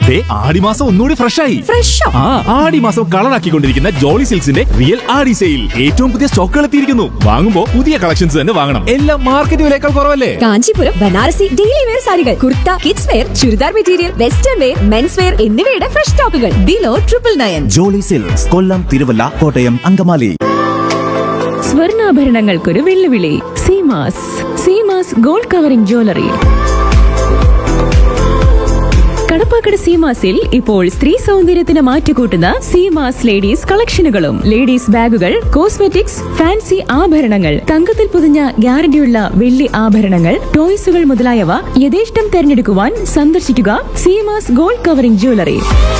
ദേ ആടിമാസം ഒന്നുകൂടി ഫ്രഷ് ആയി ഫ്രഷോ ആ ആടിമാസം കളറാക്കിക്കൊണ്ടിരിക്കുന്ന ജോളി സിൽക്സിന്റെ റിയൽ ആടി സെയിൽ ഏറ്റവും പുതിയ സ്റ്റോക്കുകൾ എത്തിയിരിക്കുന്നു വാങ്ങുമ്പോ പുതിയ കളക്ഷൻസ് തന്നെ വാങ്ങണം എല്ലാം മാർക്കറ്റ് വിലയേക്കാൾ കുറവല്ലേ കാഞ്ചീപുരം ബനാറസി ഡെയിലി വെയർ സാരികൾ kurta kids wear churidar material western wear men's wear എന്നിവയുടെ ഫ്രഷ് സ്റ്റോക്കുകൾ below triple nine Jolly silks Kollam Thiruvalla Kottayam Angamaly സ്വർണ്ണാഭരണങ്ങൾക്കൊരു വെല്ലുവിളി Seemas Seemas gold covering jewellery Kadappakkada സീമാസിൽ ഇപ്പോൾ സ്ത്രീ സൗന്ദര്യത്തിന് മാറ്റുകൂട്ടുന്ന സീമാസ് ലേഡീസ് കളക്ഷനുകളും ലേഡീസ് ബാഗുകൾ കോസ്മെറ്റിക്സ് ഫാൻസി ആഭരണങ്ങൾ തങ്കത്തിൽ പൊതിഞ്ഞ ഗ്യാരണ്ടിയുള്ള വെള്ളി ആഭരണങ്ങൾ ടോയ്സുകൾ മുതലായവ യഥേഷ്ടം തെരഞ്ഞെടുക്കുവാൻ സന്ദർശിക്കുക Seemas gold covering jewellery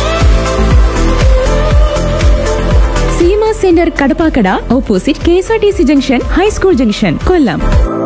Seema centre Kadappakkada opposite K S R T C junction high school junction Kollam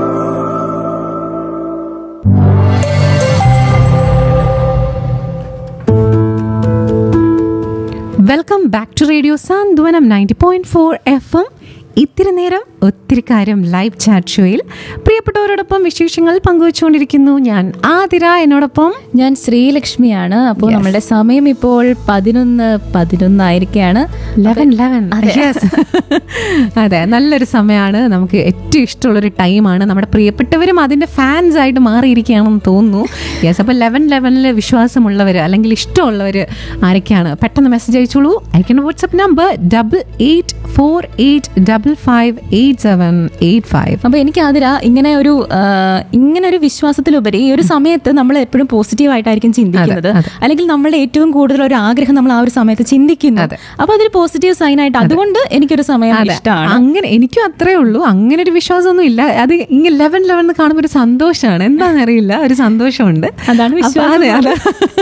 welcome back to radio Santhwanam ninety point four F M ഇത്തിരി നേരം ഒത്തിരി കാര്യം ലൈവ് ചാറ്റ് ഷോയിൽ പ്രിയപ്പെട്ടവരോടൊപ്പം വിശേഷങ്ങൾ പങ്കുവച്ചുകൊണ്ടിരിക്കുന്നു ഞാൻ ആതിര എന്നോടൊപ്പം ഞാൻ ശ്രീലക്ഷ്മിയാണ് അപ്പോൾ നമ്മുടെ സമയം ഇപ്പോൾ പതിനൊന്ന് പതിനൊന്നായിരിക്കാണ് ലെവൻ ലെവൻ അതെ നല്ലൊരു സമയമാണ് നമുക്ക് ഏറ്റവും ഇഷ്ടമുള്ളൊരു ടൈമാണ് നമ്മുടെ പ്രിയപ്പെട്ടവരും അതിൻ്റെ ഫാൻസ് ആയിട്ട് മാറിയിരിക്കുകയാണെന്ന് തോന്നുന്നു യെസ് അപ്പോൾ ലെവൻ ലെവനിൽ വിശ്വാസമുള്ളവർ അല്ലെങ്കിൽ ഇഷ്ടമുള്ളവർ ആരൊക്കെയാണ് പെട്ടെന്ന് മെസ്സേജ് അയച്ചോളൂ അയക്കുന്ന WhatsApp number double eight four eight double five eight seven eight five അപ്പൊ എനിക്ക് അതിര ഇങ്ങനെ ഒരു ആ, ഇങ്ങനെ ഒരു വിശ്വാസത്തിലുപരി ഈ ഒരു സമയത്ത് നമ്മൾ എപ്പോഴും പോസിറ്റീവ് ആയിട്ടായിരിക്കും ചിന്തിക്കുന്നത് അതെ, അതെ. അല്ലെങ്കിൽ നമ്മളുടെ ഏറ്റവും കൂടുതൽ ഒരു ആഗ്രഹം നമ്മൾ ആ ഒരു സമയത്ത് ചിന്തിക്കുന്നു അതെ. അപ്പൊ അതൊരു പോസിറ്റീവ് സൈൻ ആയിട്ട് അതുകൊണ്ട് എനിക്കൊരു സമയം അതെ. ഇഷ്ടമാണ് അങ്ങനെ എനിക്കും അത്രേ ഉള്ളൂ അങ്ങനെ ഒരു വിശ്വാസമൊന്നും ഇല്ല അത് ഇങ്ങനെ ലെവൻ ലെവൻ കാണുമ്പോൾ ഒരു സന്തോഷമാണ് എന്താണെന്ന് അറിയില്ല ഒരു സന്തോഷമുണ്ട് അതാണ് അപ്പൊ വിശ്വാസം അതെ അതെ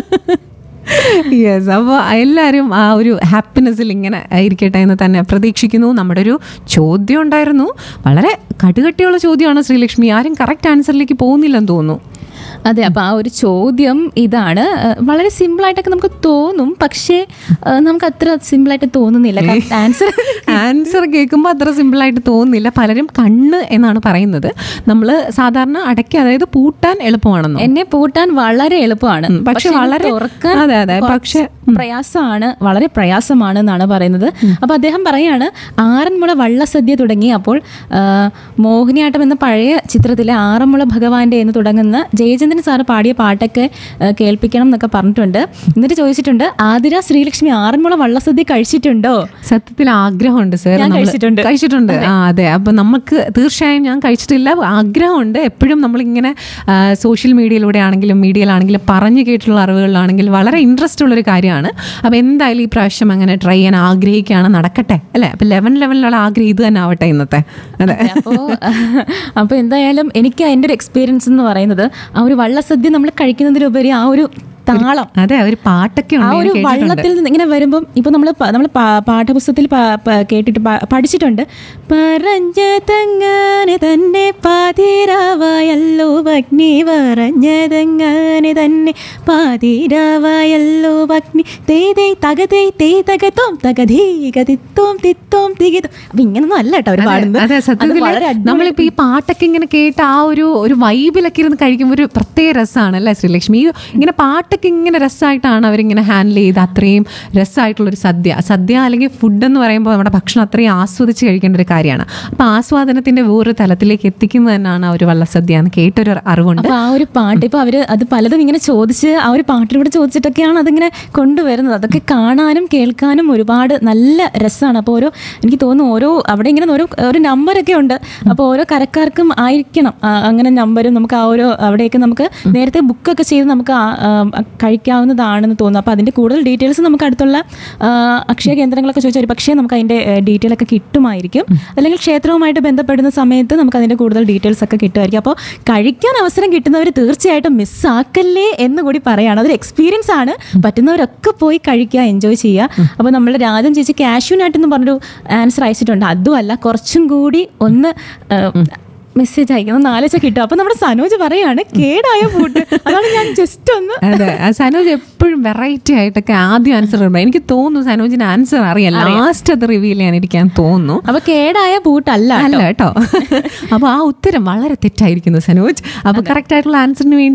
യെസ് അപ്പോൾ എല്ലാവരും ആ ഒരു ഹാപ്പിനെസ്സിൽ ഇങ്ങനെ ഇരിക്കട്ടെ എന്ന് തന്നെ പ്രതീക്ഷിക്കുന്നു നമ്മുടെ ഒരു ചോദ്യം ഉണ്ടായിരുന്നു വളരെ കടുകട്ടിയുള്ള ചോദ്യമാണ് ശ്രീലക്ഷ്മി ആരും കറക്റ്റ് ആൻസറിലേക്ക് പോകുന്നില്ലെന്ന് തോന്നുന്നു അതെ അപ്പൊ ആ ഒരു ചോദ്യം ഇതാണ് ആ, വളരെ സിമ്പിൾ ആയിട്ടൊക്കെ നമുക്ക് തോന്നും പക്ഷേ ആ, നമുക്ക് അത്ര സിമ്പിൾ ആയിട്ട് തോന്നുന്നില്ല ആൻസർ ആൻസർ കേൾക്കുമ്പോൾ അത്ര സിമ്പിളായിട്ട് തോന്നുന്നില്ല പലരും കണ്ണ് എന്നാണ് പറയുന്നത് നമ്മൾ സാധാരണ അടയ്ക്ക് അതായത് പൂട്ടാൻ എളുപ്പമാണെന്നോ എന്നെ പൂട്ടാൻ വളരെ എളുപ്പമാണ് ഉം, പക്ഷെ ഇത് വളരെ- തുറക്കാൻ അതെ, അതെ, കുറച്ച് പക്ഷെ, പ്രയാസമാണ് വളരെ പ്രയാസമാണ് എന്നാണ് പറയുന്നത് അപ്പൊ അദ്ദേഹം പറയാണ് ആറന്മുള വള്ളസദ്യ തുടങ്ങി അപ്പോൾ ആ, മോഹിനിയാട്ടം എന്ന പഴയ ചിത്രത്തിലെ ആറന്മുള ഭഗവാന്റെ എന്ന് തുടങ്ങുന്ന ജയചന്ദ്രൻ സാറ് പാടിയ പാട്ടൊക്കെ ആ, കേൾപ്പിക്കണം എന്നൊക്കെ പറഞ്ഞിട്ടുണ്ട് എന്നിട്ട് ചോദിച്ചിട്ടുണ്ട് ആതിര ശ്രീലക്ഷ്മി ആറന്മുള വള്ളസദ്യ കഴിച്ചിട്ടുണ്ടോ സത്യത്തിൽ ആഗ്രഹമുണ്ട് സർ ഞാൻ കഴിച്ചിട്ടുണ്ട്. കഴിച്ചിട്ടുണ്ട് ആ അതെ അപ്പൊ നമുക്ക് തീർച്ചയായും ഞാൻ കഴിച്ചിട്ടില്ല ആഗ്രഹമുണ്ട് എപ്പോഴും നമ്മളിങ്ങനെ സോഷ്യൽ മീഡിയയിലൂടെ ആണെങ്കിലും മീഡിയയിലാണെങ്കിലും പറഞ്ഞു കേട്ടിട്ടുള്ള അറിവുകളിലാണെങ്കിലും വളരെ ഇൻട്രസ്റ്റ് ഉള്ളൊരു കാര്യമാണ് അപ്പൊ എന്തായാലും ഈ പ്രാവശ്യം അങ്ങനെ ട്രൈ ചെയ്യാൻ ആഗ്രഹിക്കുകയാണ് നടക്കട്ടെ അല്ലേ അപ്പൊ ലെവൻ ലെവനിലുള്ള ആഗ്രഹം ഇത് തന്നെ ആവട്ടെ ഇന്നത്തെ അതെ അപ്പോ അപ്പൊ എന്തായാലും എനിക്ക് അതിന്റെ ഒരു എക്സ്പീരിയൻസ് എന്ന് പറയുന്നത് ആ ഒരു വള്ളസദ്യ നമ്മൾ കഴിക്കുന്നതിലുപരി ആ ഒരു താളം അതെ ഒരു പാട്ടൊക്കെ ആ ഉണ്ട് ഒരു ഞാൻ കേട്ടിട്ടുണ്ട്. വള്ളത്തിൽ നിന്ന് ഇങ്ങനെ വരുമ്പം ഇപ്പൊ നമ്മൾ നമ്മൾ പാഠപുസ്തകത്തിൽ പ- പ- കേട്ടിട്ട് പ- പഠിച്ചിട്ടുണ്ട് പറഞ്ഞതങ്ങനെ തന്നെ പാതിരാവായല്ലോ അഗ്നി പറഞ്ഞതങ്ങനെ തന്നെ പാതിരാവായല്ലോ അഗ്നി തേ തേ തക തേ തേ തകത്തോം തകധീ ഗതിത്തോം തിത്തോം തികിതോം അപ്പൊ ഇങ്ങനൊന്നും അല്ല കേട്ടോ അവർ അതെ, പാടുന്നത് അതെ അത് സത്യത്തിൽ വളരെ അടിപൊളി- നമ്മളിപ്പോ ഈ പാട്ടൊക്കെ ഇങ്ങനെ കേട്ട് ആ ഒരു ഒരു വൈബിലൊക്കെ ഇരുന്ന് കഴിക്കുമ്പോൾ ഒരു പ്രത്യേക രസമാണ് അല്ലേ ശ്രീലക്ഷ്മി ഈ ഇങ്ങനെ പാട്ടൊക്കെ ഇങ്ങനെ രസമായിട്ടാണ് അവരിങ്ങനെ ഹാൻഡിൽ ചെയ്ത് അത്രയും രസമായിട്ടുള്ള ഒരു സദ്യ സദ്യ അല്ലെങ്കിൽ ഫുഡ് എന്ന് പറയുമ്പോൾ നമ്മുടെ ഭക്ഷണം അത്രയും ആസ്വദിച്ച് കഴിക്കേണ്ട ഒരു കാര്യമാണ് അപ്പൊ ആസ്വാദനത്തിന്റെ വേറൊരു തലത്തിലേക്ക് എത്തിക്കുന്നത് തന്നെയാണ് ആ ഒരു വള്ളസദ്യ എന്ന് കേട്ടൊരു അറിവുണ്ട് അപ്പൊ ആ ഒരു പാട്ട് ഇപ്പൊ അവര് അത് പലതും ഇങ്ങനെ ചോദിച്ച് ആ ഒരു പാട്ടിലൂടെ ചോദിച്ചിട്ടൊക്കെയാണ് അതിങ്ങനെ കൊണ്ടുവരുന്നത് അതൊക്കെ കാണാനും കേൾക്കാനും ഒരുപാട് നല്ല രസമാണ് അപ്പോൾ ഓരോ എനിക്ക് തോന്നുന്നു ഓരോ അവിടെ ഇങ്ങനെ ഓരോ ഒരു നമ്പറൊക്കെ ഉണ്ട് അപ്പോൾ ഓരോ കരക്കാർക്കും ആയിരിക്കണം ആ, അങ്ങനെ നമ്പരും നമുക്ക് ആ ഓരോ അവിടെയൊക്കെ നമുക്ക് നേരത്തെ ബുക്കൊക്കെ ചെയ്ത് നമുക്ക് ആ, ആ, കഴിക്കാവുന്നതാണെന്ന് തോന്നുന്നു അപ്പോൾ അതിന്റെ കൂടുതൽ ഡീറ്റെയിൽസ് നമുക്ക് അടുത്തുള്ള ആ, അക്ഷയ കേന്ദ്രങ്ങളൊക്കെ ചോദിച്ചാൽ ഒരു പക്ഷേ നമുക്ക് അതിന്റെ ഡീറ്റെയിൽ ഒക്കെ കിട്ടുമായിരിക്കും അല്ലെങ്കിൽ ക്ഷേത്രവുമായിട്ട് ബന്ധപ്പെടുന്ന സമയത്ത് നമുക്ക് അതിന്റെ കൂടുതൽ ഡീറ്റെയിൽസ് ഒക്കെ കിട്ടുമായിരിക്കും അപ്പോൾ കഴിക്കാൻ അവസരം കിട്ടുന്നവർ തീർച്ചയായിട്ടും മിസ്സാക്കല്ലേ എന്ന് കൂടി പറയാണ് അതൊരു എക്സ്പീരിയൻസ് ആണ് പറ്റുന്നവരൊക്കെ പോയി കഴിക്കുക എൻജോയ് ചെയ്യുക അപ്പോൾ നമ്മൾ രാജൻ ചേച്ചി കാഷ്യൂനായിട്ട് എന്ന് പറഞ്ഞൊരു ആൻസർ അയച്ചിട്ടുണ്ട് അതുമല്ല കുറച്ചും കൂടി ഒന്ന് മെസ്സേജ് അയക്കണം നാലച്ച കിട്ടും അപ്പൊ നമ്മുടെ സനോജ് പറയാണ് കേടായ ഫുഡ് അതാണ് ഞാൻ ജസ്റ്റ് ഒന്ന് അതെ ആ സനോജ് എപ്പോഴും വെറൈറ്റി ആയിട്ടൊക്കെ ആദ്യം ആൻസർ ഇടുമ്പോൾ എനിക്ക് തോന്നുന്നു സനോജിന് ആൻസർ അറിയാം ലാസ്റ്റ് അത് റിവീൽ ചെയ്യാനിരിക്കാൻ തോന്നുന്നു അപ്പൊ കേടായ പൂട്ടല്ല അല്ല കേട്ടോ അപ്പൊ ആ ഉത്തരം വളരെ തെറ്റായിരിക്കുന്നു സനോജ് അപ്പൊ കറക്റ്റ് ആയിട്ടുള്ള ആൻസറിന് വേണ്ടി